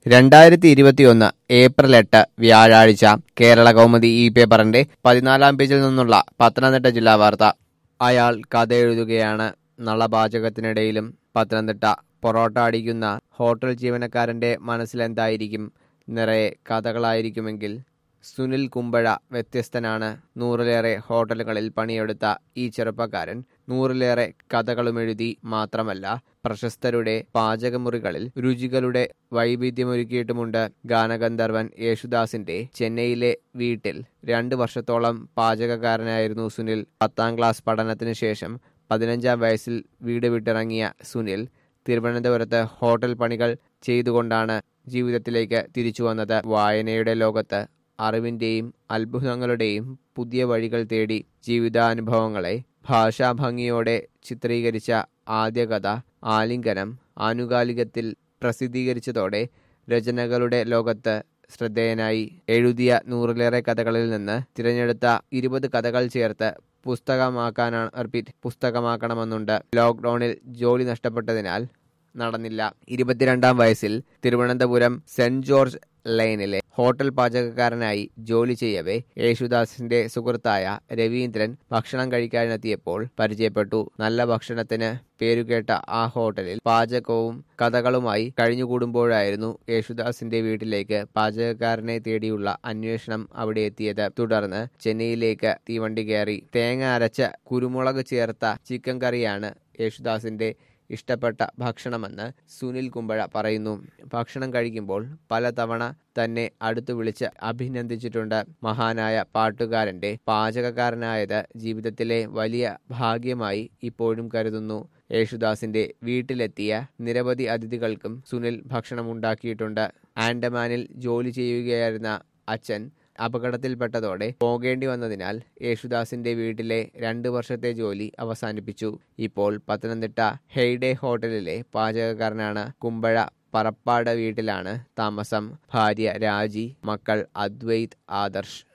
രണ്ടായിരത്തി ഇരുപത്തിയൊന്ന് ഏപ്രിൽ എട്ട് വ്യാഴാഴ്ച കേരള കൗമുദി ഈ പേപ്പറിന്റെ പതിനാലാം പേജിൽ നിന്നുള്ള പത്തനംതിട്ട ജില്ലാ വാർത്ത അയാൾ കഥ എഴുതുകയാണ് നളപാചകത്തിനിടയിലും പത്തനംതിട്ട പൊറോട്ട അടിക്കുന്ന ഹോട്ടൽ ജീവനക്കാരന്റെ മനസ്സിലെന്തായിരിക്കും നിറയെ കഥകളായിരിക്കുമെങ്കിൽ സുനിൽ കുമ്പഴ വ്യത്യസ്തനാണ് നൂറിലേറെ ഹോട്ടലുകളിൽ പണിയെടുത്ത ഈ ചെറുപ്പക്കാരൻ നൂറിലേറെ കഥകളുമെഴുതി മാത്രമല്ല പ്രശസ്തരുടെ പാചകമുറികളിൽ രുചികളുടെ വൈവിധ്യമൊരുക്കിയിട്ടുമുണ്ട് ഗാനഗന്ധർവൻ യേശുദാസിന്റെ ചെന്നൈയിലെ വീട്ടിൽ രണ്ട് വർഷത്തോളം പാചകക്കാരനായിരുന്നു സുനിൽ പത്താം ക്ലാസ് പഠനത്തിന് ശേഷം പതിനഞ്ചാം വയസ്സിൽ വീട് വിട്ടിറങ്ങിയ സുനിൽ തിരുവനന്തപുരത്ത് ഹോട്ടൽ പണികൾ ചെയ്തുകൊണ്ടാണ് ജീവിതത്തിലേക്ക് തിരിച്ചു വന്നത് വായനയുടെ ലോകത്ത് അറിവിന്റെയും അത്ഭുതങ്ങളുടെയും പുതിയ വഴികൾ തേടി ജീവിതാനുഭവങ്ങളെ ഭാഷാഭംഗിയോടെ ചിത്രീകരിച്ച ആദ്യ കഥ ആലിംഗനം ആനുകാലികത്തിൽ പ്രസിദ്ധീകരിച്ചതോടെ രചനകളുടെ ലോകത്ത് ശ്രദ്ധേയനായി എഴുതിയ നൂറിലേറെ കഥകളിൽ നിന്ന് തിരഞ്ഞെടുത്ത ഇരുപത് കഥകൾ ചേർത്ത് പുസ്തകമാക്കാനാണ് റിപ്പീറ്റ് പുസ്തകമാക്കണമെന്നുണ്ട് ലോക്ക്ഡൌണിൽ ജോലി നഷ്ടപ്പെട്ടതിനാൽ നടന്നില്ല ഇരുപത്തിരണ്ടാം വയസ്സിൽ തിരുവനന്തപുരം സെന്റ് ജോർജ് ലൈനിലെ ഹോട്ടൽ പാചകക്കാരനായി ജോലി ചെയ്യവേ യേശുദാസിന്റെ സുഹൃത്തായ രവീന്ദ്രൻ ഭക്ഷണം കഴിക്കാനെത്തിയപ്പോൾ പരിചയപ്പെട്ടു നല്ല ഭക്ഷണത്തിന് പേരുകേട്ട ആ ഹോട്ടലിൽ പാചകവും കഥകളുമായി കഴിഞ്ഞുകൂടുമ്പോഴായിരുന്നു യേശുദാസിന്റെ വീട്ടിലേക്ക് പാചകക്കാരനെ തേടിയുള്ള അന്വേഷണം അവിടെ എത്തിയത് തുടർന്ന് ചെന്നൈയിലേക്ക് തീവണ്ടി കയറി തേങ്ങ അരച്ച കുരുമുളക് ചേർത്ത ചിക്കൻ കറിയാണ് യേശുദാസിന്റെ ഇഷ്ടപ്പെട്ട ഭക്ഷണമെന്ന് സുനിൽ കുമ്പഴ പറയുന്നു ഭക്ഷണം കഴിക്കുമ്പോൾ പലതവണ തന്നെ അടുത്തു വിളിച്ച് അഭിനന്ദിച്ചിട്ടുണ്ട് മഹാനായ പാട്ടുകാരന്റെ പാചകക്കാരനായത് ജീവിതത്തിലെ വലിയ ഭാഗ്യമായി ഇപ്പോഴും കരുതുന്നു യേശുദാസിന്റെ വീട്ടിലെത്തിയ നിരവധി അതിഥികൾക്കും സുനിൽ ഭക്ഷണമുണ്ടാക്കിയിട്ടുണ്ട് ആൻഡമാനിൽ ജോലി ചെയ്യുകയായിരുന്ന അച്ഛൻ അപകടത്തിൽപ്പെട്ടതോടെ പോകേണ്ടി വന്നതിനാൽ യേശുദാസിന്റെ വീട്ടിലെ രണ്ട് വർഷത്തെ ജോലി അവസാനിപ്പിച്ചു ഇപ്പോൾ പത്തനംതിട്ട ഹെയ്ഡേ ഹോട്ടലിലെ പാചകക്കാരനാണ് കുമ്പഴ പറപ്പാട് വീട്ടിലാണ് താമസം ഭാര്യ രാജി മക്കൾ അദ്വൈത് ആദർശ്